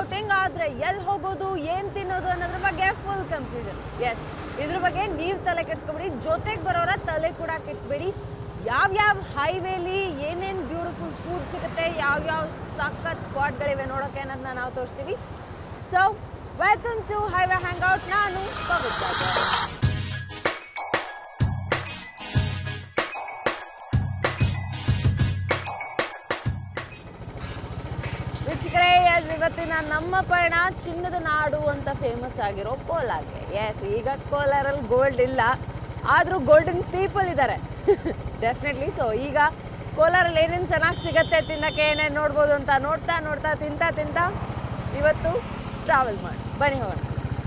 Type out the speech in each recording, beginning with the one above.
Outing ಆದರೆ ಎಲ್ಲಿ ಹೋಗೋದು ಏನು ತಿನ್ನೋದು ಅನ್ನೋದ್ರ ಬಗ್ಗೆ ಫುಲ್ ಕನ್ಫ್ಯೂಷನ್ ಎಸ್ ಇದ್ರ ಬಗ್ಗೆ ನೀವು ತಲೆ ಕೆಡ್ಸ್ಕೊಬೇಡಿ ಜೊತೆಗೆ ಬರೋರ ತಲೆ ಕೂಡ ಕೆಡ್ಸ್ಬೇಡಿ ಯಾವ್ಯಾವ ಹೈವೇಲಿ ಏನೇನು ಬ್ಯೂಟಿಫುಲ್ ಫುಡ್ ಸಿಗುತ್ತೆ ಯಾವ್ಯಾವ ಸಖತ್ ಸ್ಪಾಟ್ಗಳಿವೆ ನೋಡೋಕೆ ಅನ್ನೋದನ್ನ ನಾವು ತೋರಿಸ್ತೀವಿ so welcome to highway hang out ನಾನು ಪವಿತ್ರ ವೀಕ್ಷಕರೇ ಎಸ್ ಇವತ್ತಿನ ನಮ್ಮ ಪಯಣ ಚಿನ್ನದ ನಾಡು ಅಂತ ಫೇಮಸ್ ಆಗಿರೋ ಕೋಲಾರ್ಗೆ ಎಸ್ ಈಗ ಕೋಲಾರಲ್ಲಿ ಗೋಲ್ಡ್ ಇಲ್ಲ ಆದರೂ ಗೋಲ್ಡನ್ ಪೀಪಲ್ ಇದ್ದಾರೆ ಡೆಫಿನೆಟ್ಲಿ ಸೊ ಈಗ ಕೋಲಾರಲ್ಲಿ ಏನೇನು ಚೆನ್ನಾಗಿ ಸಿಗತ್ತೆ ತಿನ್ನಕ್ಕೆ ಏನೇನು ನೋಡ್ಬೋದು ಅಂತ ನೋಡ್ತಾ ನೋಡ್ತಾ ತಿಂತಾ ತಿಂತಾ ಇವತ್ತು ಟ್ರಾವೆಲ್ ಮಾಡಿ ಬನ್ನಿ ಹೋಗೋಣ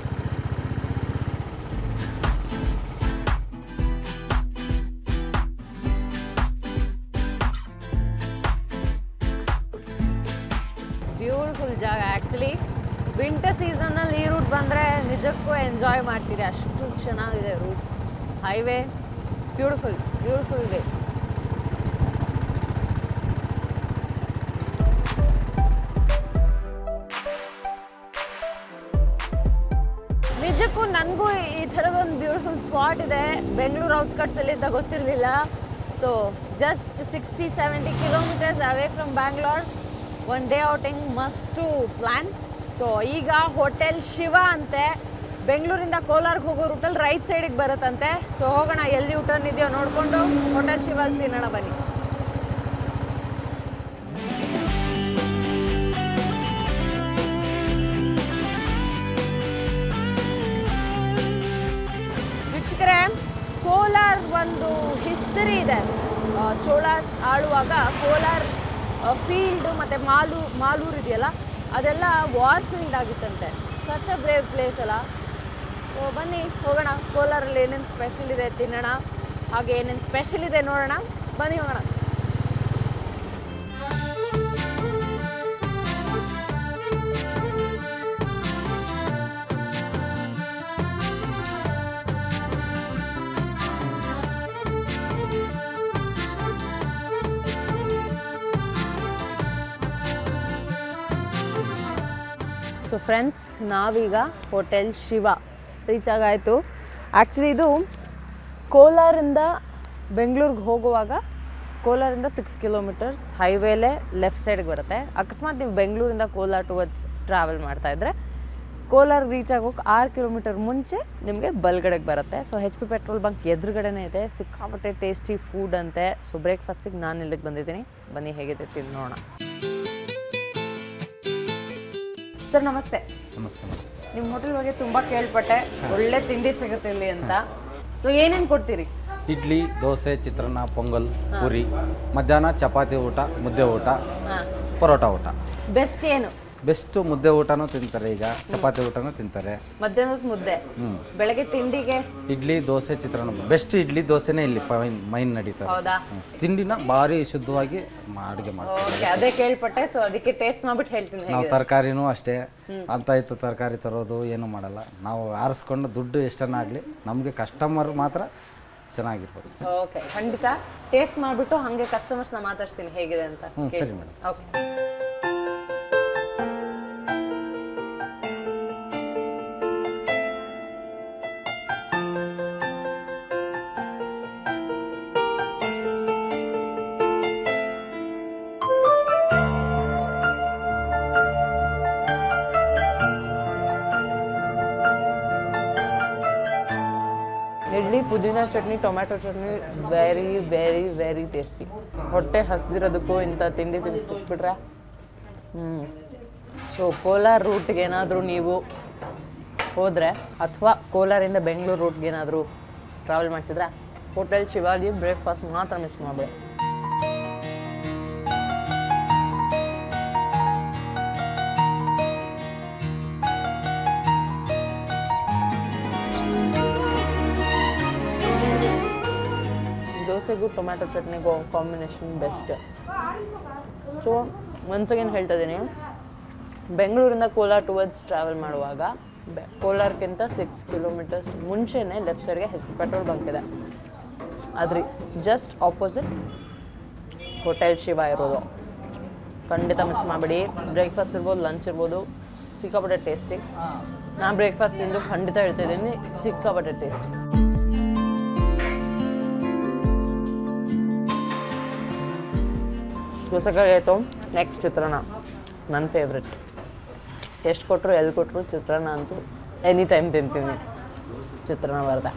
ಬ್ಯೂಟಿಫುಲ್ ಜಾಗ ಆ್ಯಕ್ಚುಲಿ ವಿಂಟರ್ ಸೀಸನ್ನಲ್ಲಿ ಈ ರೂಟ್ ಬಂದರೆ ನಿಜಕ್ಕೂ ಎಂಜಾಯ್ ಮಾಡ್ತೀರಿ ಅಷ್ಟು ಚೆನ್ನಾಗಿದೆ route highway beautiful beautiful way ನಿಜಕ್ಕೂ ನನಗೂ ಈ ಥರದೊಂದು ಬ್ಯೂಟಿಫುಲ್ ಸ್ಪಾಟ್ ಇದೆ ಬೆಂಗಳೂರು ಔಟ್ಸ್ಕಟ್ಸಲ್ಲಿ ಅಂತ ಗೊತ್ತಿರಲಿಲ್ಲ so just sixty seventy kilometres away from Bangalore one day outing must to plan so ಈಗ ಹೋಟೆಲ್ ಶಿವ ಅಂತೆ ಬೆಂಗಳೂರಿಂದ ಕೋಲಾರ್ಗೆ ಹೋಗೋ ರೂಟಲ್ಲಿ ರೈಟ್ ಸೈಡಿಗೆ ಬರುತ್ತಂತೆ ಸೊ ಹೋಗೋಣ ಎಲ್ಲಿ ಯೂಟರ್ನ್ ಇದೆಯೋ ನೋಡಿಕೊಂಡು ಹೋಟೆಲ್ ಶಿವ ತಿನ್ನೋಣ ಬನ್ನಿ ವೀಕ್ಷಕರೇ ಕೋಲಾರ್ ಒಂದು ಹಿಸ್ಟರಿ ಇದೆ ಆ, ಚೋಳಾಸ್ ಆಳುವಾಗ ಕೋಲಾರ್ ಫೀಲ್ಡ್ ಮತ್ತು ಮಾಲು ಮಾಲೂರು ಇದೆಯಲ್ಲ ಅದೆಲ್ಲ ವಾರ್ ಫೀಲ್ಡ್ ಆಗಿತ್ತಂತೆ ಸಚ್ ಅ ಬ್ರೇವ್ ಪ್ಲೇಸ್ ಅಲ್ಲ ಸೊ ಬನ್ನಿ ಹೋಗೋಣ ಕೋಲಾರಲ್ಲಿ ಏನೇನು ಸ್ಪೆಷಲ್ ಇದೆ ತಿನ್ನೋಣ ಹಾಗೆ ಏನೇನು ಸ್ಪೆಷಲ್ ಇದೆ ನೋಡೋಣ ಬನ್ನಿ ಹೋಗೋಣ ಸೊ ಫ್ರೆಂಡ್ಸ್ ನಾವೀಗ ಹೋಟೆಲ್ ಶಿವ ರೀಚ್ ಆಗಾಯಿತು ಆ್ಯಕ್ಚುಲಿ ಇದು ಕೋಲಾರಿಂದ ಬೆಂಗಳೂರಿಗೆ ಹೋಗುವಾಗ ಕೋಲಾರಿಂದ ಸಿಕ್ಸ್ ಕಿಲೋಮೀಟರ್ಸ್ ಹೈವೇಲೇ ಲೆಫ್ಟ್ ಸೈಡ್ಗೆ ಬರುತ್ತೆ ಅಕಸ್ಮಾತ್ ನೀವು ಬೆಂಗಳೂರಿಂದ ಕೋಲಾರ ಟುವರ್ಡ್ಸ್ ಟ್ರಾವೆಲ್ ಮಾಡ್ತಾ ಇದ್ರೆ ಕೋಲಾರ ರೀಚ್ ಆಗೋಕೆ ಆರು ಕಿಲೋಮೀಟರ್ ಮುಂಚೆ ನಿಮಗೆ ಬಲ್ಗಡೆಗೆ ಬರುತ್ತೆ so H P petrol bunk ಎದುರುಗಡೆನೇ ಇದೆ ಸಿಕ್ಕಾಪಟ್ಟೆ ಟೇಸ್ಟಿ ಫುಡ್ ಅಂತೆ ಸೊ ಬ್ರೇಕ್ಫಾಸ್ಟಿಗೆ ನಾನು ಇಲ್ಲಿಗೆ ಬಂದಿದ್ದೀನಿ ಬನ್ನಿ ಹೇಗಿದೆ ತಿಂದು ನೋಡೋಣ ಸರ್ ನಮಸ್ತೆ ನಮಸ್ತೆ ಮೇಡಮ್ ನಿಮ್ಮ ಹೋಟೆಲ್ ಬಗ್ಗೆ ತುಂಬಾ ಕೇಳ್ಪಟ್ಟೆ ಒಳ್ಳೆ ತಿಂಡಿ ಸಿಗುತ್ತೆ ಇಲ್ಲಿ ಅಂತ ಸೊ ಏನೇನ್ ಕೊಡ್ತೀರಿ ಇಡ್ಲಿ ದೋಸೆ ಚಿತ್ರಾನ್ನ ಪೊಂಗಲ್ ಪೂರಿ ಮಧ್ಯಾಹ್ನ ಚಪಾತಿ ಊಟ ಮುದ್ದೆ ಊಟ ಹಾ ಪರೋಟ ಊಟ ಬೆಸ್ಟ್ ಏನು ಬೆಸ್ಟ್ ಮುದ್ದೆ ಊಟನೂ ತಿಂತಾರೆ ಈಗ ಚಪಾತಿ ಊಟನೂ ತಿಂತಾರೆ ಮಧ್ಯಾಹ್ನದ ಮುದ್ದೆ ಹ್ಞೂ ಬೆಳಗ್ಗೆ ತಿಂಡಿಗೆ ಇಡ್ಲಿ ದೋಸೆ ಚಿತ್ರಾನ್ನ ಬೆಸ್ಟ್ ಇಡ್ಲಿ ದೋಸೆನೇ ಇಲ್ಲಿ ಮೈನ್ ಮೈನ್ ನಡೀತಾರೆ ಹೌದಾ ಹ್ಮ್. ತಿಂಡಿನ ಭಾರಿ ಶುದ್ಧವಾಗಿ ಅಡುಗೆ ಮಾಡ್ತಾರೆ ಓಕೆ ಅದೇ ಕೇಳ್ಪಟ್ಟೆ ಸೊ ಅದಕ್ಕೆ ಟೇಸ್ಟ್ ಮಾಡ್ಬಿಟ್ಟು ಹೇಳ್ತೀನಿ ನಾವು ಹೇಗಿದೆ ತರಕಾರಿನೂ ಅಷ್ಟೇ ಅಂತ ಇತ್ತು ತರಕಾರಿ ತರೋದು ಏನು ಮಾಡಲ್ಲ ನಾವು ಆರಿಸ್ಕೊಂಡು ದುಡ್ಡು ಎಷ್ಟನ್ನ ಆಗಲಿ ನಮಗೆ ಕಸ್ಟಮರ್ ಮಾತ್ರ ಚೆನ್ನಾಗಿರ್ಬೋದು ಓಕೆ ಖಂಡಿತ ಟೇಸ್ಟ್ ಮಾಡ್ಬಿಟ್ಟು ಹಂಗೆ ಕಸ್ಟಮರ್ಸ್ನ ಮಾತಾಡ್ತೀನಿ ಹೇಗಿದೆ ಅಂತ ಹ್ಞೂ ಸರಿ ಮೇಡಮ್ ಓಕೆ ಇಡ್ಲಿ ಪುದೀನ chutney tomato chutney very very very tasty ಹೊಟ್ಟೆ ಹಸ್ದಿರೋದಕ್ಕೂ ಇಂಥ ತಿಂಡಿ ತಿಂಡಿ ಸಿಕ್ಬಿಟ್ರೆ ಹ್ಞೂ ಸೊ ಕೋಲಾರ ರೂಟ್ಗೆ ಏನಾದರೂ ನೀವು ಹೋದರೆ ಅಥವಾ ಕೋಲಾರಿಂದ ಬೆಂಗಳೂರು ರೂಟ್ಗೆ ಏನಾದರೂ ಟ್ರಾವೆಲ್ ಮಾಡ್ತಿದ್ರೆ ಹೋಟೆಲ್ ಶಿವಾಜಿ ಬ್ರೇಕ್ಫಾಸ್ಟ್ ಮಾತ್ರ ಮಿಸ್ ಮಾಡಬೇಡಿ ದೋಸೆಗೂ ಟೊಮ್ಯಾಟೊ ಚಟ್ನಿಗೂ combination best so once again ಹೇಳ್ತಾ ಇದ್ದೀನಿ ಬೆಂಗಳೂರಿಂದ ಕೋಲಾರ ಟುವರ್ಡ್ಸ್ ಟ್ರಾವೆಲ್ ಮಾಡುವಾಗ ಬೆ- ಕೋಲಾರಕ್ಕಿಂತ ಸಿಕ್ಸ್ ಕಿಲೋಮೀಟರ್ಸ್ ಮುಂಚೆನೇ ಲೆಫ್ಟ್ ಸೈಡ್ಗೆ ಹೆಚ್ ಪೆಟ್ರೋಲ್ ಬಂಕ್ ಇದೆ ಅದ್ರಿ ಜಸ್ಟ್ ಆಪೋಸಿಟ್ ಹೋಟೆಲ್ ಶಿವ ಇರೋದು ಖಂಡಿತ ಮಿಸ್ ಮಾಡಬೇಡಿ ಬ್ರೇಕ್ಫಾಸ್ಟ್ ಇರ್ಬೋದು ಲಂಚ್ ಇರ್ಬೋದು ಸಿಕ್ಕಾಪಟ್ಟೆ ಟೇಸ್ಟಿ ನಾನು ಬ್ರೇಕ್ಫಾಸ್ಟ್ ತಿಂದು ಖಂಡಿತ ಹೇಳ್ತಾ ಇದ್ದೀನಿ ಸಿಕ್ಕಾಪಟ್ಟೆ ಟೇಸ್ಟಿ ದೋಸೆಕಾಯಿ ಆಯಿತು ನೆಕ್ಸ್ಟ್ ಚಿತ್ರಾನ್ನ ನನ್ನ ಫೇವ್ರೆಟ್ ಎಷ್ಟು ಕೊಟ್ಟರು ಎಲ್ಲಿ ಕೊಟ್ಟರು ಚಿತ್ರಾನ್ನ ಅಂತೂ ಎನಿ ಟೈಮ್ ತಿಂತೀನಿ ಚಿತ್ರಾನ್ನ ಬರ್ದ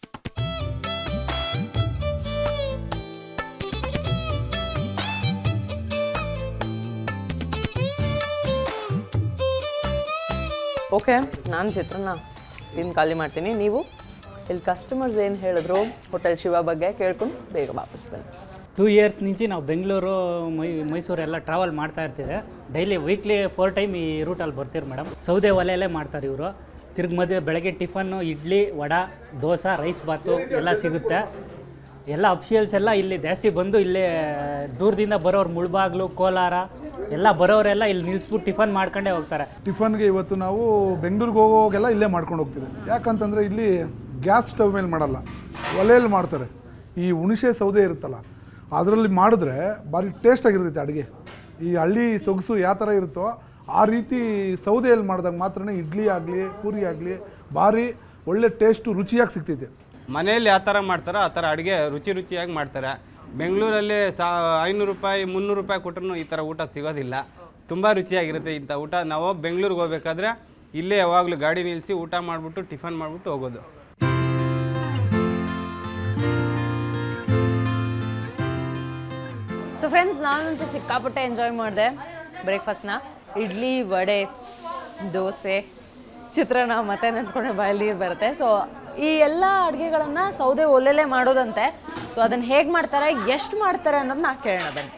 ಓಕೆ ನಾನು ಚಿತ್ರಾನ್ನ ತಿಂದು ಖಾಲಿ ಮಾಡ್ತೀನಿ ನೀವು ಇಲ್ಲಿ ಕಸ್ಟಮರ್ಸ್ ಏನು ಹೇಳಿದ್ರು ಹೋಟೆಲ್ ಶಿವ ಬಗ್ಗೆ ಕೇಳ್ಕೊಂಡು ಬೇಗ ವಾಪಸ್ ಬನ್ನಿ ಟೂ ಇಯರ್ಸ್ నుంచి ನಾವು ಬೆಂಗಳೂರು ಮೈ ಮೈಸೂರೆಲ್ಲ ಟ್ರಾವೆಲ್ ಮಾಡ್ತಾ ಇರ್ತೀವಿ ಡೈಲಿ ವೀಕ್ಲಿ ಫೋರ್ ಟೈಮ್ ಈ ರೂಟಲ್ಲಿ ಬರ್ತೀರಿ ಮೇಡಮ್ ಸೌದೆ ಒಲೆಯಲ್ಲೇ ಮಾಡ್ತಾರೆ ಇವರು ತಿರ್ಗಿ ಮದುವೆ ಬೆಳಗ್ಗೆ ಟಿಫನ್ನು ಇಡ್ಲಿ ವಡ ದೋಸೆ ರೈಸ್ ಬಾತು ಎಲ್ಲ ಸಿಗುತ್ತೆ ಎಲ್ಲ ಅಫಿಷಿಯಲ್ಸ್ ಎಲ್ಲ ಇಲ್ಲಿ ಜಾಸ್ತಿ ಬಂದು ಇಲ್ಲಿ ದೂರದಿಂದ ಬರೋರು ಮುಳ್ಬಾಗ್ಲು ಕೋಲಾರ ಎಲ್ಲ ಬರೋರೆಲ್ಲ ಇಲ್ಲಿ ನಿಲ್ಲಿಸ್ಬಿಟ್ಟು ಟಿಫನ್ ಮಾಡ್ಕೊಂಡೇ ಹೋಗ್ತಾರೆ ಟಿಫನ್ಗೆ ಇವತ್ತು ನಾವು ಬೆಂಗಳೂರಿಗೆ ಹೋಗೋಗೆಲ್ಲ ಇಲ್ಲೇ ಮಾಡ್ಕೊಂಡು ಹೋಗ್ತೀವಿ ಯಾಕಂತಂದರೆ ಇಲ್ಲಿ ಗ್ಯಾಸ್ ಸ್ಟವ್ ಮೇಲೆ ಮಾಡಲ್ಲ ಒಲೆಯಲ್ಲಿ ಮಾಡ್ತಾರೆ ಈ ಹುಣಸೆ ಸೌದೆ ಇರುತ್ತಲ್ಲ ಅದರಲ್ಲಿ ಮಾಡಿದ್ರೆ ಭಾರಿ ಟೇಸ್ಟಾಗಿರ್ತೈತೆ ಅಡುಗೆ ಈ ಹಳ್ಳಿ ಸೊಗಸು ಯಾವ ಥರ ಇರುತ್ತೋ ಆ ರೀತಿ ಸೌದೆಯಲ್ಲಿ ಮಾಡಿದಾಗ ಮಾತ್ರ ಇಡ್ಲಿ ಆಗಲಿ ಪೂರಿ ಆಗಲಿ ಭಾರಿ ಒಳ್ಳೆ ಟೇಸ್ಟು ರುಚಿಯಾಗಿ ಸಿಗ್ತೈತೆ ಮನೆಯಲ್ಲಿ ಯಾವ ಥರ ಮಾಡ್ತಾರೋ ಆ ಥರ ಅಡುಗೆ ರುಚಿ ರುಚಿಯಾಗಿ ಮಾಡ್ತಾರೆ ಬೆಂಗಳೂರಲ್ಲಿ ಸಾ ಐನೂರು ರೂಪಾಯಿ ಮುನ್ನೂರು ರೂಪಾಯಿ ಕೊಟ್ಟರು ಈ ಥರ ಊಟ ಸಿಗೋದಿಲ್ಲ ತುಂಬ ರುಚಿಯಾಗಿರುತ್ತೆ ಇಂಥ ಊಟ ನಾವು ಬೆಂಗಳೂರಿಗೆ ಹೋಗ್ಬೇಕಾದ್ರೆ ಇಲ್ಲೇ ಯಾವಾಗಲೂ ಗಾಡಿ ನಿಲ್ಲಿಸಿ ಊಟ ಮಾಡಿಬಿಟ್ಟು ಟಿಫನ್ ಮಾಡಿಬಿಟ್ಟು ಹೋಗೋದು ಸೊ ಫ್ರೆಂಡ್ಸ್ ನಾನಂತೂ ಸಿಕ್ಕಾಪಟ್ಟೆ ಎಂಜಾಯ್ ಮಾಡಿದೆ ಬ್ರೇಕ್ಫಾಸ್ಟ್ನ ಇಡ್ಲಿ ವಡೆ ದೋಸೆ ಚಿತ್ರಾನ್ನ ಮತ್ತೆ ನೆನ್ಸ್ಕೊಂಡ್ರೆ ಬಾಯಲ್ಲಿ ನೀರು ಬರುತ್ತೆ ಸೊ ಈ ಎಲ್ಲ ಅಡುಗೆಗಳನ್ನು ಸೌದೆ ಒಲೆಲೇ ಮಾಡೋದಂತೆ ಸೊ ಅದನ್ನು ಹೇಗೆ ಮಾಡ್ತಾರೆ ಎಷ್ಟು ಮಾಡ್ತಾರೆ ಅನ್ನೋದು ನಾ ಕೇಳೋಣ ಬನ್ನಿ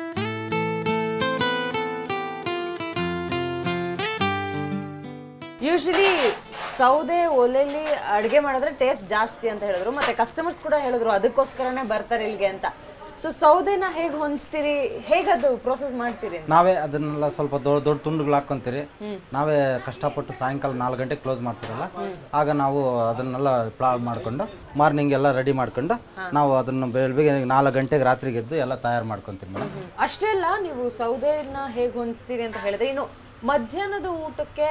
ಯೂಶಲಿ ಸೌದೆ ಒಲೆಲಿ ಅಡುಗೆ ಮಾಡಿದ್ರೆ ಟೇಸ್ಟ್ ಜಾಸ್ತಿ ಅಂತ ಹೇಳಿದ್ರು ಮತ್ತೆ ಕಸ್ಟಮರ್ಸ್ ಕೂಡ ಹೇಳಿದ್ರು ಅದಕ್ಕೋಸ್ಕರನೇ ಬರ್ತಾರೆ ಇಲ್ಲಿಗೆ ಅಂತ ಸೊ ಸೌದೆನ ಹೇಗೆ ಹೊಂಚ್ತೀರಿ ಹೇಗದು ಪ್ರೋಸೆಸ್ ಮಾಡ್ತೀರಿ ನಾವೇ ಅದನ್ನೆಲ್ಲ ಸ್ವಲ್ಪ ದೊಡ್ಡ ದೊಡ್ಡ ತುಂಡುಗಳು ಹಾಕ್ಕೊಂತೀರಿ ನಾವೇ ಕಷ್ಟಪಟ್ಟು ಸಾಯಂಕಾಲ ನಾಲ್ಕು ಗಂಟೆಗೆ ಕ್ಲೋಸ್ ಮಾಡ್ತೀರಲ್ಲ ಆಗ ನಾವು ಅದನ್ನೆಲ್ಲ ಪ್ಲಾ ಮಾಡ್ಕೊಂಡು ಮಾರ್ನಿಂಗ್ ಎಲ್ಲ ರೆಡಿ ಮಾಡ್ಕೊಂಡು ನಾವು ಅದನ್ನು ಬೆಳಗ್ಗೆ ನಾಲ್ಕು ಗಂಟೆಗೆ ರಾತ್ರಿಗೆ ಎದ್ದು ಎಲ್ಲ ತಯಾರು ಮಾಡ್ಕೊತೀವಿ ಮೇಡಮ್ ಅಷ್ಟೇ ಅಲ್ಲ ನೀವು ಸೌದೆನ ಹೇಗೆ ಹೊಂಚ್ತೀರಿ ಅಂತ ಹೇಳಿದ್ರೆ ಇನ್ನು ಮಧ್ಯಾಹ್ನದ ಊಟಕ್ಕೆ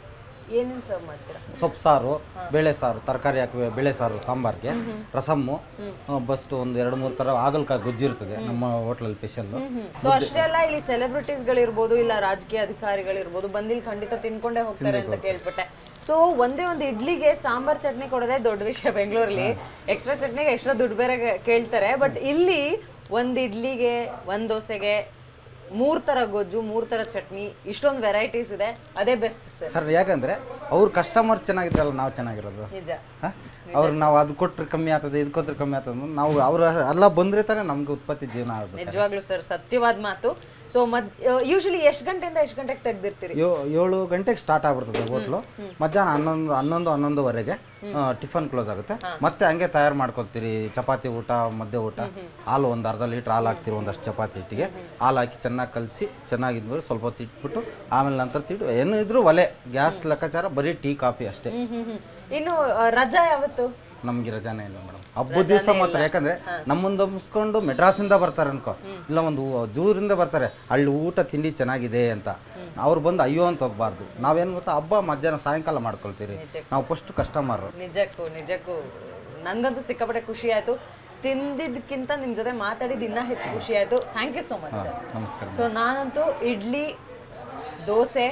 ಏನೇನು ಸರ್ವ್ ಮಾಡ್ತೀರಾ ಸೊಪ್ಪು ಸಾರು ಬೇಳೆ ಸಾರು ತರಕಾರಿ ಹಾಕಿ ಬೇಳೆ ಸಾರು ಸಾಂಬಾರ್ಗೆ ರಸಮ್ಮು ಬಸ್ಟ್ ಒಂದು ಎರಡು ಮೂರು ಥರ ಹಾಗಲ್ಕಾಯಿ ಗೊಜ್ಜು ಇರ್ತದೆ ನಮ್ಮ ಹೋಟ್ಲಲ್ಲಿ ಸ್ಪೆಷಲ್ಲು ಸೊ ಅಷ್ಟೇ ಅಲ್ಲ ಇಲ್ಲಿ ಸೆಲೆಬ್ರಿಟೀಸ್ಗಳಿರ್ಬೋದು ಇಲ್ಲ ರಾಜಕೀಯ ಅಧಿಕಾರಿಗಳಿರ್ಬೋದು ಬಂದಿಲ್ಲಿ ಖಂಡಿತ ತಿನ್ಕೊಂಡೇ ಹೋಗ್ತಾರೆ ಅಂತ ಕೇಳ್ಪಟ್ಟೆ ಸೊ ಒಂದೇ ಒಂದು ಇಡ್ಲಿಗೆ ಸಾಂಬಾರ್ ಚಟ್ನಿ ಕೊಡೋದೇ ದೊಡ್ಡ ವಿಷಯ ಬೆಂಗಳೂರಲ್ಲಿ ಎಕ್ಸ್ಟ್ರಾ ಚಟ್ನಿಗೆ ಎಕ್ಸ್ಟ್ರಾ ದುಡ್ಡು ಬೇರೆ ಕೇಳ್ತಾರೆ ಬಟ್ ಇಲ್ಲಿ ಒಂದು ಇಡ್ಲಿಗೆ ಒಂದು ದೋಸೆಗೆ ಮೂರ್ ತರ ಗೊಜ್ಜು ಮೂರ್ ತರ ಚಟ್ನಿ ಇಷ್ಟೊಂದು ವೆರೈಟೀಸ್ ಇದೆ ಅದೇ ಬೆಸ್ಟ್ ಸರ್ ಸರ್ ಯಾಕಂದ್ರೆ ಅವ್ರ ಕಸ್ಟಮರ್ ಚೆನ್ನಾಗಿದ್ರಲ್ಲ ನಾವು ಚೆನ್ನಾಗಿರೋದು ನಿಜ ಅವ್ರಿಗೆ ನಾವು ಅದು ಕೊಟ್ಟರೆ ಕಮ್ಮಿ ಆಗ್ತದೆ ಇದು ಕೊಟ್ಟರೆ ಕಮ್ಮಿ ಆಗ್ತದೆ ಅನ್ನೋದು ನಾವು ಅವ್ರು ಎಲ್ಲ ಬಂದ್ರೆ ತಾನೇ ನಮ್ಗೆ ಉತ್ಪತ್ತಿ ಜೀವನ ಆಗ್ಬೇಕು ನಿಜವಾಗ್ಲೂ ಸರ್ ಸತ್ಯವಾದ ಮಾತು ಸೊ ಮದ್ ಯೂಶಲಿ ಎಷ್ಟು ಗಂಟೆಯಿಂದ ಎಷ್ಟು ಗಂಟೆಗೆ ತೆಗ್ದಿರ್ತೀರಿ ಯೋ ಏಳು ಗಂಟೆಗೆ ಸ್ಟಾರ್ಟ್ ಆಗ್ಬಿಡ್ತದೆ ಹೋಟ್ಲು ಮಧ್ಯಾಹ್ನ ಹನ್ನೊಂದು ಹನ್ನೊಂದು ಹನ್ನೊಂದುವರೆಗೆ ಟಿಫನ್ ಕ್ಲೋಸ್ ಆಗುತ್ತೆ ಮತ್ತೆ ಹಂಗೆ ತಯಾರು ಮಾಡ್ಕೊತೀರಿ ಚಪಾತಿ ಊಟ ಮಧ್ಯ ಊಟ ಹಾಲು ಒಂದು ಅರ್ಧ ಲೀಟ್ರ್ ಹಾಲು ಹಾಕ್ತೀರಿ ಒಂದಷ್ಟು ಚಪಾತಿ ಹಿಟ್ಟಿಗೆ ಹಾಲು ಹಾಕಿ ಚೆನ್ನಾಗಿ ಕಲಸಿ ಚೆನ್ನಾಗಿದ್ಮೇಲೆ ಸ್ವಲ್ಪ ಹೊತ್ತು ಇಟ್ಬಿಟ್ಟು ಆಮೇಲೆ ನಂತರ ತಿಟ್ಟು ಏನು ಇದ್ರೂ ಒಲೆ ಗ್ಯಾಸ್ ಲೆಕ್ಕಾಚಾರ ಬರೀ ಟೀ ಕಾಫಿ ಅಷ್ಟೇ ಹ್ಮ್ ಹ್ಮ್ ಹ್ಮ್ ಇನ್ನು ಆ, ರಜಾ ಯಾವತ್ತು ನಮ್ಗೆ ರಜಾನೇ ಇಲ್ಲ ಮೇಡಮ್ ಹಬ್ಬದ ದಿವಸ ಮಾತ್ರ ಯಾಕಂದ್ರೆ ನಮ್ಮನ್ನ ಮುಗಿಸ್ಕೊಂಡು ಮೆಡ್ರಾಸಿಂದ ಬರ್ತಾರೆ ಅನ್ಕೋ ಇಲ್ಲ ಒಂದು ದೂರಿಂದ ಬರ್ತಾರೆ ಅಲ್ಲಿ ಊಟ ತಿಂಡಿ ಚೆನ್ನಾಗಿದೆ ಅಂತ ಅವ್ರು ಬಂದು ಅಯ್ಯೋ ಅಂತ ಹೋಗ್ಬಾರ್ದು ನಾವೇನು ಗೊತ್ತಾ ಹಬ್ಬ ಮಧ್ಯಾಹ್ನ ಸಾಯಂಕಾಲ ಮಾಡ್ಕೊಳ್ತೀರಿ ನಾವು ಫಸ್ಟ್ ಕಸ್ಟಮರ್ ನಿಜಕ್ಕೂ ನಿಜಕ್ಕೂ ನನಗಂತೂ ಸಿಕ್ಕಾಪಟ್ಟೆ ಖುಷಿ ಆಯ್ತು ತಿಂದಿದ್ದಕ್ಕಿಂತ ನಿಮ್ಮ ಜೊತೆ ಮಾತಾಡಿದ್ದು ಇನ್ನೂ ಹೆಚ್ಚು ಖುಷಿ ಆಯ್ತು thank you so much sir ನಮಸ್ಕಾರ ಸೊ ನಾನಂತೂ ಇಡ್ಲಿ ದೋಸೆ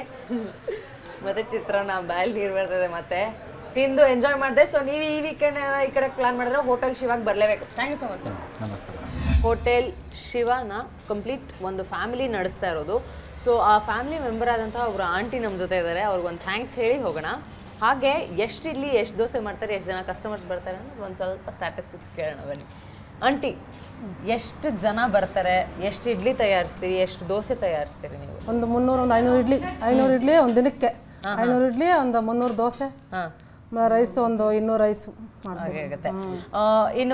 ಮತ್ತೆ ಚಿತ್ರಾನ್ನ ಬಾಯಲ್ಲಿ ನೀರು ಬರ್ತದೆ ಮತ್ತೆ ತಿಂದು ಎಂಜಾಯ್ ಮಾಡಿದೆ ಸೊ ನೀವು ಈ ವೀಕೆಂಡ್ ಈ ಕಡೆ ಪ್ಲಾನ್ ಮಾಡಿದ್ರೆ ಹೋಟೆಲ್ ಶಿವಾಗ ಬರಲೇಬೇಕು thank you so much sir ನಮಸ್ತೆ ಹೋಟೆಲ್ ಶಿವನ ಕಂಪ್ಲೀಟ್ ಒಂದು ಫ್ಯಾಮಿಲಿ ನಡೆಸ್ತಾ ಇರೋದು ಸೊ ಆ ಫ್ಯಾಮಿಲಿ ಮೆಂಬರ್ ಆದಂತಹ ಅವರ ಆಂಟಿ ನಮ್ಮ ಜೊತೆ ಇದ್ದಾರೆ ಅವ್ರಿಗೊಂದು ಥ್ಯಾಂಕ್ಸ್ ಹೇಳಿ ಹೋಗೋಣ ಹಾಗೆ ಎಷ್ಟು ಇಡ್ಲಿ ಎಷ್ಟು ದೋಸೆ ಮಾಡ್ತಾರೆ ಎಷ್ಟು ಜನ ಕಸ್ಟಮರ್ಸ್ ಬರ್ತಾರೆ ಅಂದ್ರೆ ಒಂದು ಸ್ವಲ್ಪ ಸ್ಟ್ಯಾಟಿಸ್ಟಿಕ್ಸ್ ಕೇಳೋಣ ಬನ್ನಿ ಆಂಟಿ ಎಷ್ಟು ಜನ ಬರ್ತಾರೆ ಎಷ್ಟು ಇಡ್ಲಿ ತಯಾರಿಸ್ತೀರಿ ಎಷ್ಟು ದೋಸೆ ತಯಾರಿಸ್ತೀರಿ ನೀವು ಒಂದು ಮುನ್ನೂರು ಒಂದು ಐನೂರು ಇಡ್ಲಿ ಐನೂರು ಇಡ್ಲಿ ಒಂದು ದಿನಕ್ಕೆ ಐನೂರು ಇಡ್ಲಿ ಒಂದು ಮುನ್ನೂರು ದೋಸೆ ಹಾಂ ರೈಸ್ ಒಂದು ಇನ್ನೂರು ರೈಸ್ ಮಾಡ್ತೀವಿ ಹಾಗೆ ಆಗುತ್ತೆ ಆ, ಇನ್ನು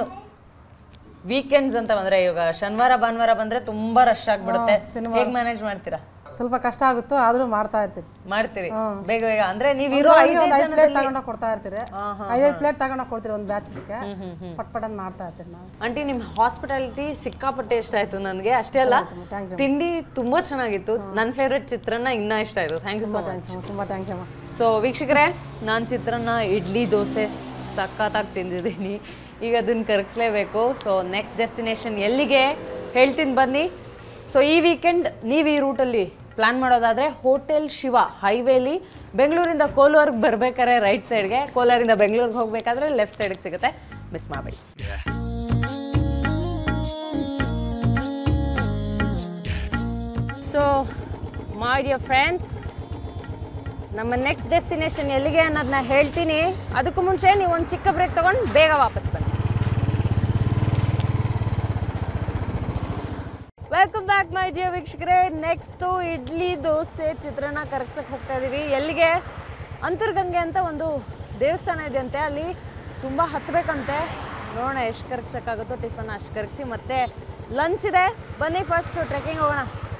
ವೀಕೆಂಡ್ಸ್ ಅಂತ ಬಂದ್ರೆ ಇವಾಗ ಶನಿವಾರ ಭಾನುವಾರ ಬಂದ್ರೆ ತುಂಬಾ ರಶ್ ಆಗ್ಬಿಡುತ್ತೆ ಹೇಗೆ ಮ್ಯಾನೇಜ್ ಮಾಡ್ತೀರಾ ಸ್ವಲ್ಪ ಕಷ್ಟ ಆಗುತ್ತೋ ಆದ್ರೂ ಮಾಡ್ತಾ ಇರ್ತೀವಿ ಮಾಡ್ತೀರಿ ಬೇಗ ಬೇಗ ಅಂದ್ರೆ ನೀವಿರೋ ಒಂದೊಂದಿಗೆ ಐದೇ ಒಂದು ಐದು ಪ್ಲೇಟ್ ಜನದಲ್ಲಿ ತಗೊಂಡೋಗಿ ಕೊಡ್ತಾ ಇರ್ತೀರಿ ಐದೈದು ಪ್ಲೇಟ್ ತಗೊಂಡೋಗಿ ಕೊಡ್ತೀರಿ ಒಂದು ಬ್ಯಾಚ್ಗೆ ಪಟ್ ಪಟ್ ಅಂತ ಮಾಡ್ತಾ ಇರ್ತೀವಿ ನಾವು ಆಂಟಿ ನಿಮ್ ಹಾಸ್ಪಿಟಾಲಿಟಿ ಸಿಕ್ಕಾಪಟ್ಟೆ ಇಷ್ಟ ಆಯ್ತು ನನಗೆ ಅಷ್ಟೇ ಅಲ್ಲ ತಿಂಡಿ ತುಂಬಾ ಚೆನ್ನಾಗಿತ್ತು ನನ್ನ ಫೇವ್ರೆಟ್ ಚಿತ್ರಾನ್ನ ಇನ್ನ ಇಷ್ಟ ಆಯ್ತು thank you so much hmm, ತುಂಬಾ ಥ್ಯಾಂಕ್ಸ್ ಅಮ್ಮ ಸೊ ವೀಕ್ಷಕರೇ ನಾನು ಚಿತ್ರಾನ್ನ ಇಡ್ಲಿ ದೋಸೆ ಸಖತ್ತಾಗಿ ತಿಂದಿದ್ದೀನಿ ಈಗ ಅದನ್ನ ಕರಗಿಸ್ಲೇಬೇಕು ಸೊ ನೆಕ್ಸ್ಟ್ ಡೆಸ್ಟಿನೇಷನ್ ಎಲ್ಲಿಗೆ ಹೇಳ್ತೀನಿ ಬನ್ನಿ ಸೊ ಈ ವೀಕೆಂಡ್ ನೀವು ಈ ರೂಟಲ್ಲಿ ಪ್ಲ್ಯಾನ್ ಮಾಡೋದಾದರೆ ಹೋಟೆಲ್ ಶಿವ ಹೈವೇಲಿ ಬೆಂಗಳೂರಿಂದ ಕೋಲಾರ್ಗೆ ಬರ್ಬೇಕಾದ್ರೆ ರೈಟ್ ಸೈಡ್ಗೆ ಕೋಲಾರಿಂದ ಬೆಂಗಳೂರಿಗೆ ಹೋಗಬೇಕಾದ್ರೆ ಲೆಫ್ಟ್ ಸೈಡ್ಗೆ ಸಿಗುತ್ತೆ ಮಿಸ್ ಮಾಡಬೇಡಿ ಸೊ ಮೈ ಡಿಯರ್ ಫ್ರೆಂಡ್ಸ್ ನಮ್ಮ ನೆಕ್ಸ್ಟ್ ಡೆಸ್ಟಿನೇಷನ್ ಎಲ್ಲಿಗೆ ಅನ್ನೋದನ್ನ ಹೇಳ್ತೀನಿ ಅದಕ್ಕೂ ಮುಂಚೆ ನೀವು ಒಂದು ಚಿಕ್ಕ ಬ್ರೇಕ್ ತೊಗೊಂಡು ಬೇಗ ವಾಪಸ್ ಬನ್ನಿ ವೆಲ್ಕಮ್ ಬ್ಯಾಕ್ ಮೈ ಡಿಯರ್ ವೀಕ್ಷಕರೇ ನೆಕ್ಸ್ಟು ಇಡ್ಲಿ ದೋಸೆ ಚಿತ್ರಾನ್ನ ಕರಗ್ಸಕ್ಕೆ ಹೋಗ್ತಾ ಇದ್ದೀವಿ ಎಲ್ಲಿಗೆ ಅಂತರ್ಗಂಗೆ ಅಂತ ಒಂದು ದೇವಸ್ಥಾನ ಇದೆಯಂತೆ ಅಲ್ಲಿ ತುಂಬ ಹತ್ತಬೇಕಂತೆ ನೋಡೋಣ ಎಷ್ಟು ಕರಗ್ಸೋಕ್ಕಾಗುತ್ತೋ ಟಿಫನ್ ಅಷ್ಟು ಕರಗಿಸಿ ಮತ್ತೆ ಲಂಚ್ ಇದೆ ಬನ್ನಿ ಫಸ್ಟ್ ಟ್ರೆಕ್ಕಿಂಗ್ ಹೋಗೋಣ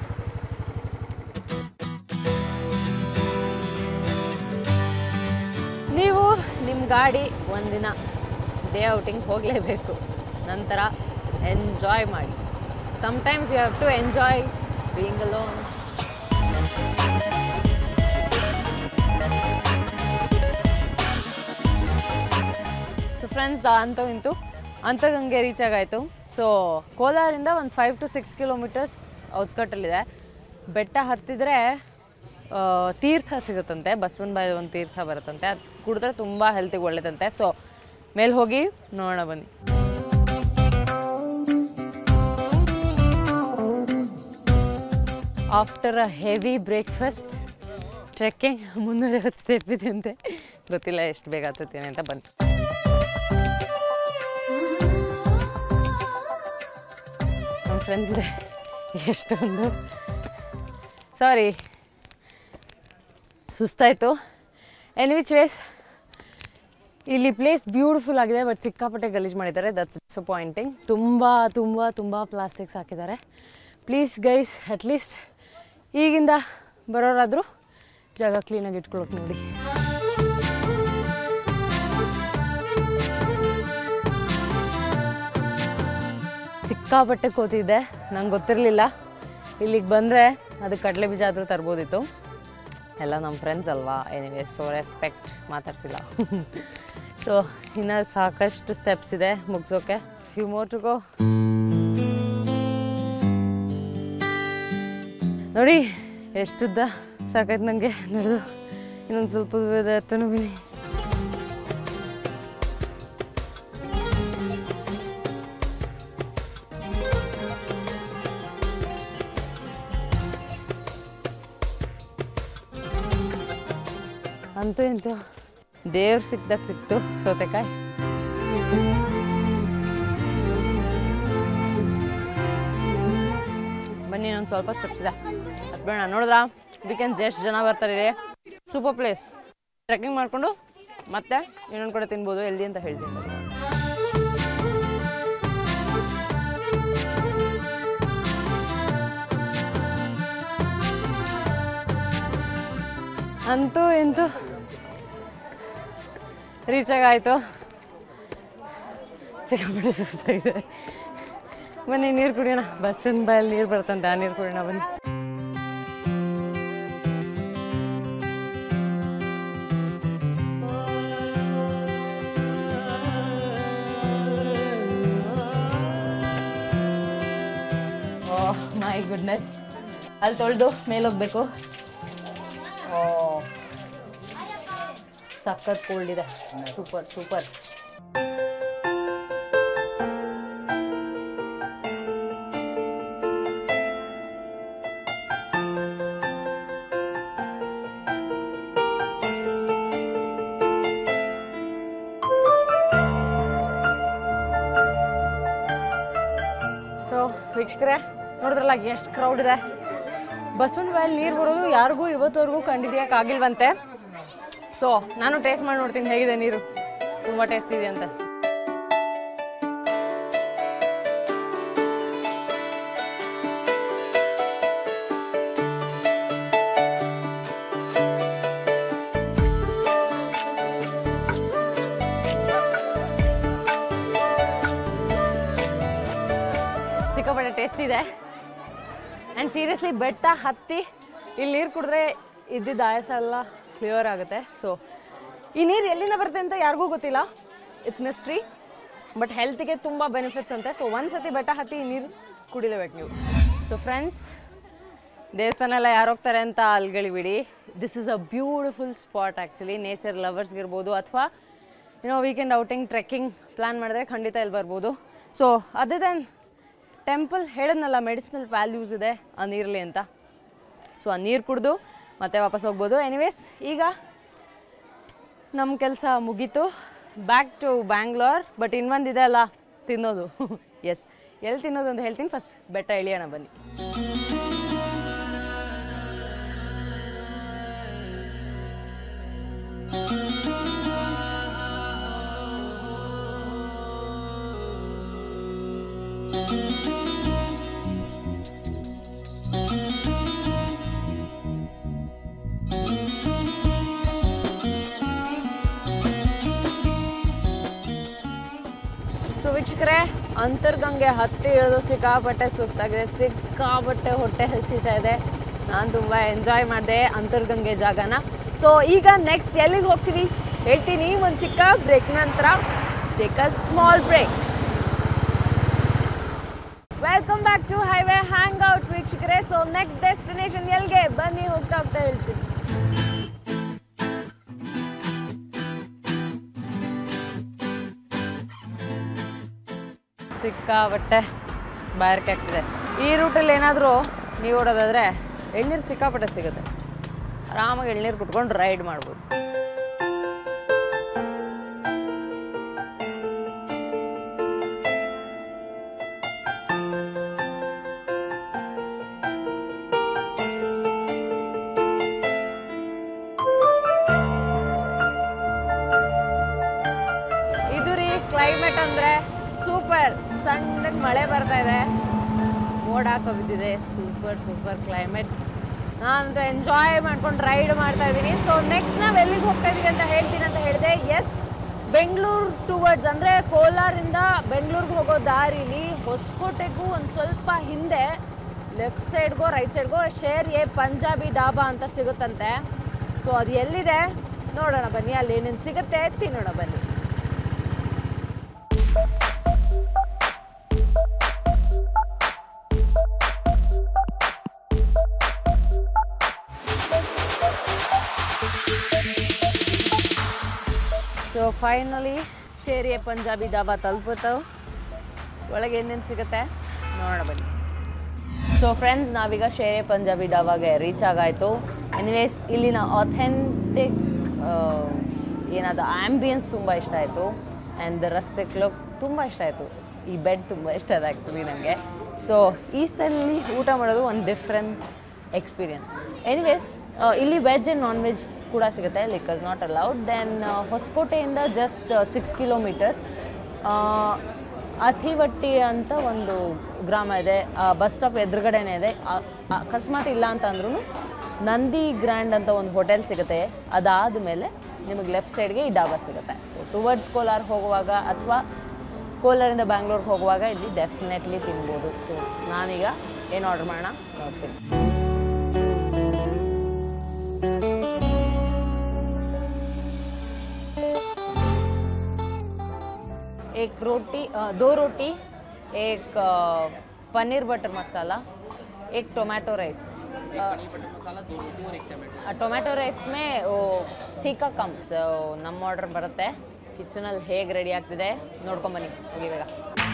ನೀವು ನಿಮ್ಮ ಗಾಡಿ ಒಂದಿನ ಡೇ ಔಟಿಂಗ್ ಹೋಗಲೇಬೇಕು ನಂತರ ಎಂಜಾಯ್ ಮಾಡಿ sometimes you have to enjoy being alone so friends ಅಂತೂ ಇಂತೂ ಅಂತಗಂಗೆ ರೀಚ್ ಆಗಾಯಿತು ಸೊ ಕೋಲಾರಿಂದ ಒಂದು ಫೈವ್ ಟು ಸಿಕ್ಸ್ ಕಿಲೋಮೀಟರ್ಸ್ ಔಟ್ಸ್ಕಟ್ಟಲ್ಲಿದೆ ಬೆಟ್ಟ ಹತ್ತಿದ್ರೆ ಆ, ತೀರ್ಥ ಸಿಗುತ್ತಂತೆ ಬಸವನ ಬಾಯಿ ಒಂದು ತೀರ್ಥ ಬರುತ್ತಂತೆ ಅದು ಕುಡಿದ್ರೆ ತುಂಬ ಹೆಲ್ತಿಗೆ ಒಳ್ಳೇದಂತೆ ಸೊ ಮೇಲೆ ಹೋಗಿ ನೋಡೋಣ ಬನ್ನಿ after a heavy breakfast trekking ಮುನ್ನೂರೈವತ್ತು ಸ್ಟೆಪ್ ಇದೆ ಅಂತೆ ಗೊತ್ತಿಲ್ಲ ಎಷ್ಟು ಬೇಗ ಹತ್ತುತ್ತೀನಿ ಅಂತ ಬಂತು ನಮ್ಮ ಫ್ರೆಂಡ್ಸ್ ಇದೆ ಎಷ್ಟೊಂದು ಸಾರಿ ಸುಸ್ತಾಯಿತು ಎನ್ ವಿಚ್ ವೇಸ್ ಇಲ್ಲಿ ಪ್ಲೇಸ್ ಬ್ಯೂಟಿಫುಲ್ ಆಗಿದೆ ಬಟ್ ಸಿಕ್ಕಾಪಟ್ಟೆ ಗಲೀಜು ಮಾಡಿದ್ದಾರೆ ದಟ್ಸ್ ಡಿಸಪಾಯಿಂಟಿಂಗ್ ತುಂಬ ತುಂಬ ತುಂಬ ಪ್ಲಾಸ್ಟಿಕ್ಸ್ ಹಾಕಿದ್ದಾರೆ ಪ್ಲೀಸ್ ಗೈಸ್ ಅಟ್ಲೀಸ್ಟ್ ಈಗಿಂದ ಬರೋರಾದರೂ ಜಾಗ ಕ್ಲೀನಾಗಿ ಇಟ್ಕೊಳಕ್ಕೆ ನೋಡಿ ಸಿಕ್ಕಾಪಟ್ಟೆ ಕೂತಿದ್ದೆ ನಂಗೆ ಗೊತ್ತಿರಲಿಲ್ಲ ಇಲ್ಲಿಗೆ ಬಂದರೆ ಅದಕ್ಕೆ ಕಡಲೆ ಬೀಜ ಆದರೂ ತರ್ಬೋದಿತ್ತು ಎಲ್ಲ ನಮ್ಮ ಫ್ರೆಂಡ್ಸ್ ಅಲ್ವಾ ಎನಿವೆ ಸೊ ರೆಸ್ಪೆಕ್ಟ್ ಮಾತಾಡ್ಸಿಲ್ಲ ಸೊ ಇನ್ನು ಸಾಕಷ್ಟು ಸ್ಟೆಪ್ಸ್ ಇದೆ ಮುಗಿಸೋಕೆ ಫ್ಯೂ ಮೋರ್ ಟು ಗೋ ನೋಡಿ ಎಷ್ಟುದ್ದ ಸಾಕಾಯ್ತು ನನಗೆ ನಡೆದು ಇನ್ನೊಂದು ಸ್ವಲ್ಪ ದೂರ ಇದೆ ಹತ್ತನು ಬನ್ನಿ ಅಂತೂ ಇಂತೂ ದೇವ್ರು ಸಿಕ್ದಾಗ ಸಿಕ್ತು ಸೌತೆಕಾಯಿ ಬನ್ನಿ ನಾನು ಸ್ವಲ್ಪ ಸ್ಟೆಪ್ಸ್ ಇದೆ ಹತ್ಬೇಡ ನೋಡಿದ್ರಾ ವೀಕೆಂಡ್ಸ್ ಎಷ್ಟು ಜನ ಬರ್ತಾರೆ ಸೂಪರ್ ಪ್ಲೇಸ್ ಟ್ರೆಕ್ಕಿಂಗ್ ಮಾಡಿಕೊಂಡು ಮತ್ತೆ ಇನ್ನೊಂದು ಕಡೆ ತಿನ್ಬೋದು ಎಲ್ಲಿ ಅಂತ ಹೇಳ್ತೀನಿ ಅಂತೂ ಇಂತೂ ರೀಚ್ ಆಗಾಯಿತು ಸಿಕ್ಕಾಪಟ್ಟೆ ಸುಸ್ತಾಗಿದೆ ಬನ್ನಿ ನೀರು ಕುಡಿಯೋಣ ಬಸ್ಸಿನ ಬಾಯಲ್ಲಿ ನೀರು ಬರ್ತಂತೆ ಆ ನೀರು ಕುಡಿಯೋಣ ಬನ್ನಿ ಓಹ್ ಮೈ ಗುಡ್ನೆಸ್ ಅಲ್ಲಿ ತೊಳೆದು ಮೇಲೆ ಹೋಗ್ಬೇಕು ಓ ಸಖತ್ ಕೋಲ್ಡ್ ಇದೆ ಸೂಪರ್ ಸೂಪರ್ ಸೊ ವೀಕ್ಷಕರೇ ನೋಡಿದ್ರಲ್ಲ ಎಷ್ಟು ಕ್ರೌಡ್ ಇದೆ ಬಸವನ ಬಾಯಲ್ಲಿ ನೀರು ಬರೋದು ಯಾರಿಗೂ ಇವತ್ತವರೆಗೂ ಕಂಡುಹಿಡಿಯೋಕ್ಕಾಗಿಲ್ವಂತೆ ಸೊ ನಾನು ಟೇಸ್ಟ್ ಮಾಡಿ ನೋಡ್ತೀನಿ ಹೇಗಿದೆ ನೀರು ತುಂಬ ಟೇಸ್ಟ್ ಇದೆ ಅಂತ ಸಿಕ್ಕಾಪಟ್ಟೆ ಟೇಸ್ಟ್ ಇದೆ ಆ್ಯಂಡ್ ಸೀರಿಯಸ್ಲಿ ಬೆಟ್ಟ ಹತ್ತಿ ಇಲ್ಲಿ ನೀರು ಕುಡಿದ್ರೆ ಇದ್ದಿದ್ದ ಆಯಾಸ ಎಲ್ಲ ಕ್ಲಿಯರ್ ಆಗುತ್ತೆ ಸೊ ಈ ನೀರು ಎಲ್ಲಿಂದ ಬರುತ್ತೆ ಅಂತ ಯಾರಿಗೂ ಗೊತ್ತಿಲ್ಲ ಇಟ್ಸ್ ಮಿಸ್ಟ್ರಿ ಬಟ್ ಹೆಲ್ತಿಗೆ ತುಂಬ ಬೆನಿಫಿಟ್ಸ್ ಅಂತೆ ಸೊ ಒಂದು ಸತಿ ಬೆಟ್ಟ ಹತ್ತಿ ಈ ನೀರು ಕುಡಿಲೇಬೇಕು ನೀವು ಸೊ ಫ್ರೆಂಡ್ಸ್ ದೇವಸ್ಥಾನ ಎಲ್ಲ ಯಾರು ಹೋಗ್ತಾರೆ ಅಂತ ಅಲ್ಗಳಿಬಿಡಿ this is a beautiful spot actually nature ಲವರ್ಸ್ಗಿರ್ಬೋದು ಅಥವಾ ಏನೋ ವೀಕೆಂಡ್ ಔಟಿಂಗ್ ಟ್ರೆಕ್ಕಿಂಗ್ ಪ್ಲ್ಯಾನ್ ಮಾಡಿದ್ರೆ ಖಂಡಿತ ಇಲ್ಲಿ ಬರ್ಬೋದು ಸೊ ಅದೇ ದೆನ್ ಟೆಂಪಲ್ ಹೇಳಿದ್ನಲ್ಲ ಮೆಡಿಸಿನಲ್ ವ್ಯಾಲ್ಯೂಸ್ ಇದೆ ಆ ನೀರಲ್ಲಿ ಅಂತ ಸೊ ಆ ನೀರು ಕುಡಿದು ಮತ್ತೆ ವಾಪಸ್ ಹೋಗ್ಬೋದು ಎನಿವೇಸ್ ಈಗ ನಮ್ಮ ಕೆಲಸ ಮುಗೀತು ಬ್ಯಾಕ್ ಟು ಬ್ಯಾಂಗ್ಳೂರ್ ಬಟ್ ಇನ್ನೊಂದಿದೆ ಅಲ್ಲ ತಿನ್ನೋದು ಎಸ್ ಎಲ್ಲಿ ತಿನ್ನೋದು ಅಂತ ಹೇಳ್ತೀನಿ ಫಸ್ಟ್ ಬೆಟ್ಟ ಇಳಿಯೋಣ ಬನ್ನಿ ಸೊ ವೀಕ್ಷಕರೇ ಅಂತರ್ಗಂಗೆ ಹತ್ತಿ ಇಳಿದು ಸಿಕ್ಕಾಪಟ್ಟೆ ಸುಸ್ತಾಗಿದೆ ಸಿಕ್ಕಾಪಟ್ಟೆ ಹೊಟ್ಟೆ ಹಸಿತಾ ಇದೆ ನಾನು ತುಂಬ ಎಂಜಾಯ್ ಮಾಡಿದೆ ಅಂತರ್ಗಂಗೆ ಜಾಗನ ಸೊ ಈಗ ನೆಕ್ಸ್ಟ್ ಎಲ್ಲಿಗೆ ಹೋಗ್ತೀವಿ ಹೇಳ್ತೀನಿ ಒಂದು ಚಿಕ್ಕ ಬ್ರೇಕ್ ನಂತರ take a small break welcome back to highway hang out ವೀಕ್ಷಕರೇ ಸೊ ನೆಕ್ಸ್ಟ್ ಡೆಸ್ಟಿನೇಷನ್ ಎಲ್ಲಿಗೆ ಬನ್ನಿ ಹೋಗ್ತಾ ಹೋಗ್ತಾ ಹೇಳ್ತೀನಿ ಸಿಕ್ಕಾಪಟ್ಟೆ ಬಾಯಾರಿಕೆ ಆಗ್ತಿದೆ ಈ ರೂಟಲ್ಲಿ ಏನಾದರೂ ನೀವು ಓಡೋದಾದರೆ ಎಳ್ನೀರು ಸಿಕ್ಕಾಪಟ್ಟೆ ಸಿಗುತ್ತೆ ಆರಾಮಾಗಿ ಎಳ್ನೀರು ಕುಟ್ಕೊಂಡು ರೈಡ್ ಮಾಡ್ಬೋದು ಇದು ರೀ ಕ್ಲೈಮೇಟ್ ಅಂದರೆ ಸೂಪರ್ ಸಣ್ಣಗೆ ಮಳೆ ಬರ್ತಾ ಇದೆ ಮೋಡ ಬಿದ್ದಿದೆ ಸೂಪರ್ ಸೂಪರ್ ಕ್ಲೈಮೇಟ್ ನಾನು ಎಂಜಾಯ್ ಮಾಡ್ಕೊಂಡು ರೈಡ್ ಮಾಡ್ತಾ ಇದ್ದೀನಿ ಸೊ ನೆಕ್ಸ್ಟ್ ನಾವು ಎಲ್ಲಿಗೆ ಹೋಗ್ತಾ ಇದೀವಿ ಅಂತ ಹೇಳ್ತೀನಿ ಅಂತ ಹೇಳಿದೆ ಎಸ್ ಬೆಂಗಳೂರು ಟುವರ್ಡ್ಸ್ ಅಂದರೆ ಕೋಲಾರಿಂದ ಬೆಂಗಳೂರಿಗೆ ಹೋಗೋ ದಾರಿಲಿ ಹೊಸಕೋಟೆಗೂ ಒಂದು ಸ್ವಲ್ಪ ಹಿಂದೆ ಲೆಫ್ಟ್ ಸೈಡ್ಗೋ ರೈಟ್ ಸೈಡ್ಗೋ ಶೇರ್ ಎ ಪಂಜಾಬಿ ಡಾಬಾ ಅಂತ ಸಿಗುತ್ತಂತೆ ಸೊ ಅದು ಎಲ್ಲಿದೆ ನೋಡೋಣ ಬನ್ನಿ ಅಲ್ಲಿ ಏನೇನು ಸಿಗುತ್ತೆ ತಿನ್ನೋಣ ಬನ್ನಿ ಸೊ ಫೈನಲಿ ಶೇರಿಯ ಪಂಜಾಬಿ ದಾಬಾ ತಲುಪುತ್ತವು ಒಳಗೆ ಏನೇನು ಸಿಗುತ್ತೆ ನೋಡೋಣ ಬನ್ನಿ ಸೊ ಫ್ರೆಂಡ್ಸ್ ನಾವೀಗ ಶೇರೆ ಪಂಜಾಬಿ ಡಾಬಾಗೆ ರೀಚ್ ಆಗಾಯಿತು ಎನಿವೇಸ್ ಇಲ್ಲಿನ ಅಥೆಂಟಿಕ್ ಏನಾದ ಆ್ಯಂಬಿಯನ್ಸ್ ತುಂಬ ಇಷ್ಟ ಆಯಿತು ಆ್ಯಂಡ್ ರಸ್ತೆ ಕ್ಲಬ್ ತುಂಬ ಇಷ್ಟ ಆಯಿತು ಈ ಬೆಡ್ ತುಂಬ ಇಷ್ಟ ಆಯ್ತು ಆ್ಯಕ್ಚುಲಿ ನನಗೆ ಸೊ ಈ ಸ್ಥಳದಲ್ಲಿ ಊಟ ಮಾಡೋದು ಒಂದು ಡಿಫ್ರೆಂಟ್ ಎಕ್ಸ್ಪೀರಿಯನ್ಸ್ ಎನಿವೇಸ್ ಇಲ್ಲಿ ವೆಜ್ ಆ್ಯಂಡ್ ನಾನ್ ವೆಜ್ ಕೂಡ ಸಿಗುತ್ತೆ like is not allowed then ಹೊಸಕೋಟೆಯಿಂದ ಜಸ್ಟ್ ಸಿಕ್ಸ್ ಕಿಲೋಮೀಟರ್ಸ್ ಅಥಿವಟ್ಟಿ ಅಂತ ಒಂದು ಗ್ರಾಮ ಇದೆ ಬಸ್ ಸ್ಟಾಪ್ ಎದುರುಗಡೆನೇ ಇದೆ ಆ- ಅಕಸ್ಮಾತ್ ಇಲ್ಲ ಅಂತ ಅಂದ್ರೂ ನಂದಿ ಗ್ರ್ಯಾಂಡ್ ಅಂತ ಒಂದು ಹೋಟೆಲ್ ಸಿಗುತ್ತೆ ಅದಾದ ಮೇಲೆ ನಿಮಗೆ ಲೆಫ್ಟ್ ಸೈಡ್ಗೆ ಈ ಡಾಬಾ ಸಿಗುತ್ತೆ ಸೊ ಟುವರ್ಡ್ಸ್ ಕೋಲಾರ ಹೋಗುವಾಗ ಅಥವಾ ಕೋಲಾರಿಂದ ಬ್ಯಾಂಗ್ಳೂರ್ಗೆ ಹೋಗುವಾಗ ಇಲ್ಲಿ ಡೆಫಿನೆಟ್ಲಿ ತಿನ್ಬೋದು ಸೊ ನಾನೀಗ ಏನು ಆರ್ಡರ್ ಮಾಡೋಣ ನೋಡ್ತೀನಿ एक रोटी अ, दो रोटी एक अ, पनीर बटर मसाला एक टोमेटो राइस ಟೊಮ್ಯಾಟೊ ರೈಸ್ ಮೇ ಓ ಥೀಕಾ ಕಮ್ ಸೊ ನಮ್ಮ ಆರ್ಡರ್ ಬರುತ್ತೆ ಕಿಚನಲ್ಲಿ ಹೇಗೆ ರೆಡಿ ಆಗ್ತಿದೆ ನೋಡ್ಕೊಂಬನ್ನಿ ಹೋಗಿ ಇವಾಗ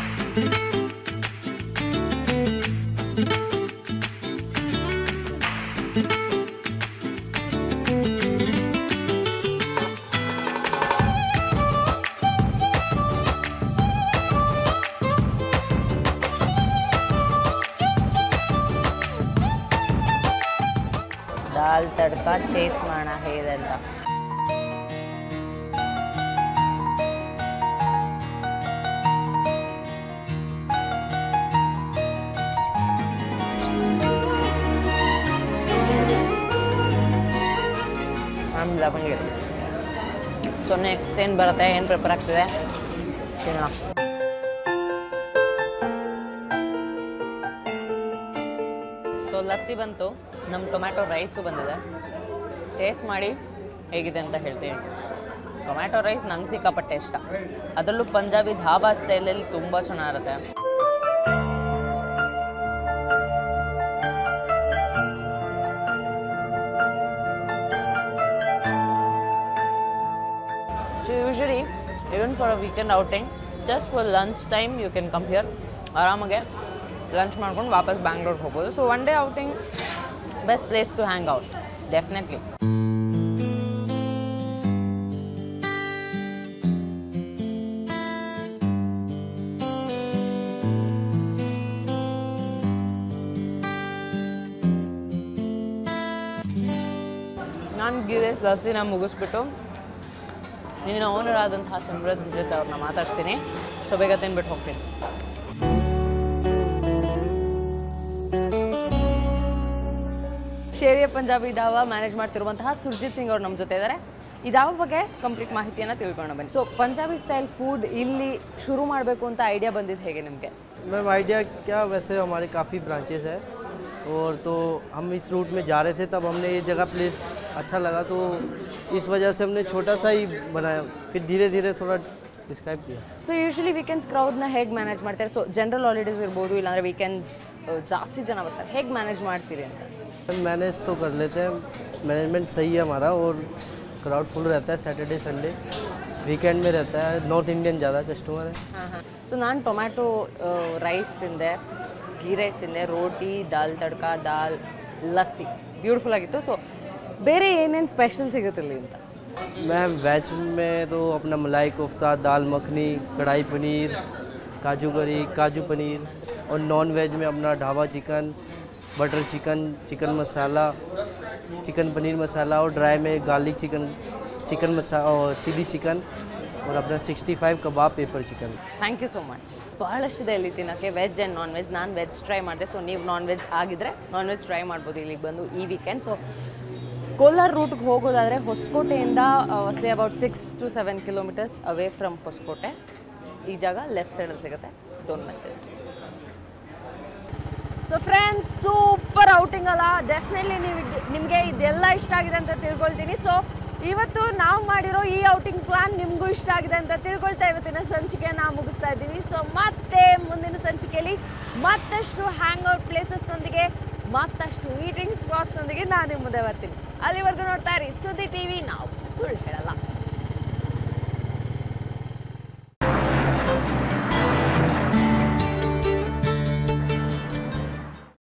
ದಾಲ್ ತಡ್ಕ ಟೇಸ್ಟ್ ಮಾಡೋಣ ಹೇಗಿದೆ ಅಂತ ಆಮೇಲೆ ಬಂದಿದೆ ಸೊ ನೆಕ್ಸ್ಟ್ ಏನು ಬರುತ್ತೆ ಏನು ಪ್ರಿಪೇರ್ ಆಗ್ತಿದೆ ತಿನ್ನೋಣ ಲಸ್ಸಿ ಬಂತು ನಮ್ಮ ಟೊಮ್ಯಾಟೊ ರೈಸು ಬಂದಿದೆ ಟೇಸ್ಟ್ ಮಾಡಿ ಹೇಗಿದೆ ಅಂತ ಹೇಳ್ತೀನಿ ಟೊಮ್ಯಾಟೊ ರೈಸ್ ನಂಗೆ ಸಿಕ್ಕಾಪಟ್ಟೆ ಇಷ್ಟ ಅದರಲ್ಲೂ ಪಂಜಾಬಿ ಧಾಬಾ ಸ್ಟೈಲಲ್ಲಿ ತುಂಬ ಚೆನ್ನಾಗಿರುತ್ತೆ So usually, even for a weekend outing, just for lunch time, you can come here. ಆರಾಮಾಗೆ ಲಂಚ್ ಮಾಡ್ಕೊಂಡು ವಾಪಸ್ ಬ್ಯಾಂಗ್ಳೂರ್ಗೆ ಹೋಗ್ಬೋದು so one day outing best place to hang out definitely ನಾನು ಗಿರೇಸ್ ಲಸ್ಸಿನ ಮುಗಿಸ್ಬಿಟ್ಟು ಇನ್ನು ಓನರ್ ಆದಂತಹ ಸಮೃದ್ಧಿ ಜೊತೆ ಅವ್ರನ್ನ ಮಾತಾಡ್ತೀನಿ ಸೊ ಬೇಗ ತಿನ್ಬಿಟ್ಟು ಹೋಗ್ತೀನಿ ಶೇರಿಯ ಪಂಜಾಬಿ ದಾವಾ ಮ್ಯಾನೇಜ್ ಮಾಡ್ತಿರುವಂತಹ ಸುರ್ಜಿತ್ ಸಿಂಗ್ ಅವ್ರು ನಮ್ಮ ಜೊತೆ ಇದ್ದಾರೆ ಈ ದಾವಾ ಬಗ್ಗೆ ಕಂಪ್ಲೀಟ್ ಮಾಹಿತಿಯನ್ನು ತಿಳ್ಕೊಂಡು ಬನ್ನಿ ಸೊ ಪಂಜಾಬಿ ಸ್ಟೈಲ್ ಫುಡ್ ಇಲ್ಲಿ ಶುರು ಮಾಡಬೇಕು ಅಂತ ಐಡಿಯಾ ಬಂದಿದ್ದು ಹೇಗೆ ನಿಮಗೆ मैम आइडिया क्या वैसे हमारे काफ़ी ब्रांचेस है और तो हम इस रूट में जा रहे थे तब हमने ये जगह प्लेस अच्छा लगा तो इस वजह से हमने छोटा सा ही बनाया फिर धीरे धीरे थोड़ा डिस्क्राइब किया ಸೊ ಯೂಶಲಿ ವೀಕೆಂಡ್ಸ್ ಕ್ರೌಡ್ನ ಹೇಗೆ ಮ್ಯಾನೇಜ್ ಮಾಡ್ತಾರೆ ಸೊ ಜನರಲ್ ಹಾಲಿಡೇಸ್ ಇರ್ಬೋದು ಇಲ್ಲಾಂದ್ರೆ ವೀಕೆಂಡ್ಸ್ ಜಾಸ್ತಿ ಜನ ಬರ್ತಾರೆ ಹೇಗೆ ಮ್ಯಾನೇಜ್ ಮಾಡ್ತೀರಿ ಅಂತ मैम मैनेज तो कर लेते हैं मैनेजमेंट सही है हमारा और क्राउड फुल रहता है सैटरडे संडे वीकेंड में रहता है नॉर्थ इंडियन ज़्यादा कस्टमर है ಹಾಂ ಹಾಂ ಸೊ ನಾನು ಟೊಮ್ಯಾಟೊ ರೈಸ್ ತಿಂದೆ ಗೀ ರೈಸ್ ತಿಂದೆ ರೋಟಿ ದಾಲ್ ತಡ್ಕ ದಾಲ್ ಲಸ್ಸಿ ಬ್ಯೂಟಿಫುಲ್ ಆಗಿತ್ತು ಸೊ ಬೇರೆ ಏನೇನು ಸ್ಪೆಷಲ್ ಸಿಗುತ್ತೆ ಇಲ್ಲಿ ಅಂತ मैम वेज में तो अपना मलाई कोफ्ता दाल मखनी कढ़ाई पनीर काजू करी काजू पनीर और नॉन वेज में अपना dhaba chicken butter chicken chicken masala chicken paneer masala और ड्राई में गार्लिक चिकन चिकन मसा और चिली चिकन और अपना 65 कबाब pepper chicken thank you so much ಬಹಳಷ್ಟಿದೆ ಇಲ್ಲಿ ತಿನ್ನೋಕ್ಕೆ ವೆಜ್ ಆ್ಯಂಡ್ ನಾನ್ ವೆಜ್ ನಾನು ವೆಜ್ ಟ್ರೈ ಮಾಡಿದೆ ಸೊ ನೀವು ನಾನ್ ವೆಜ್ ಆಗಿದ್ರೆ ನಾನ್ ವೆಜ್ ಟ್ರೈ ಮಾಡ್ಬೋದು ಇಲ್ಲಿಗೆ ಬಂದು ಈ ವೀಕೆಂಡ್ ಸೊ ಕೋಲಾರ ರೂಟ್ಗೆ ಹೋಗೋದಾದರೆ ಹೊಸಕೋಟೆಯಿಂದ say about six to seven kilometres away from Hoskote ಈ ಜಾಗ ಲೆಫ್ಟ್ ಸೈಡಲ್ಲಿ ಸಿಗುತ್ತೆ don't miss it so friends super outing ಅಲ್ಲ ಡೆಫಿನೆಟ್ಲಿ ನೀವು ನಿಮಗೆ ಇದೆಲ್ಲ ಇಷ್ಟ ಆಗಿದೆ ಅಂತ ತಿಳ್ಕೊಳ್ತೀನಿ ಸೊ ಇವತ್ತು ನಾವು ಮಾಡಿರೋ ಈ ಔಟಿಂಗ್ ಪ್ಲಾನ್ ನಿಮಗೂ ಇಷ್ಟ ಆಗಿದೆ ಅಂತ ತಿಳ್ಕೊಳ್ತಾ ಇವತ್ತಿನ ಸಂಚಿಕೆನ ಮುಗಿಸ್ತಾ ಇದ್ದೀವಿ ಸೊ ಮತ್ತೆ ಮುಂದಿನ ಸಂಚಿಕೆಯಲ್ಲಿ ಮತ್ತಷ್ಟು ಹ್ಯಾಂಗ್ ಔಟ್ ಪ್ಲೇಸಸ್ನೊಂದಿಗೆ ಮತ್ತಷ್ಟು ಈಟಿಂಗ್ ಸ್ಪಾಟ್ಸ್ನೊಂದಿಗೆ ನಾನು ನಿಮ್ಮ ಮುಂದೆ ಬರ್ತೀನಿ ಅಲ್ಲಿವರೆಗೂ ನೋಡ್ತಾ ಇರಿ ಸುದ್ದಿ ಟಿ ವಿ ನಾವು ಸುಳ್ಳು ಹೇಳಲ್ಲ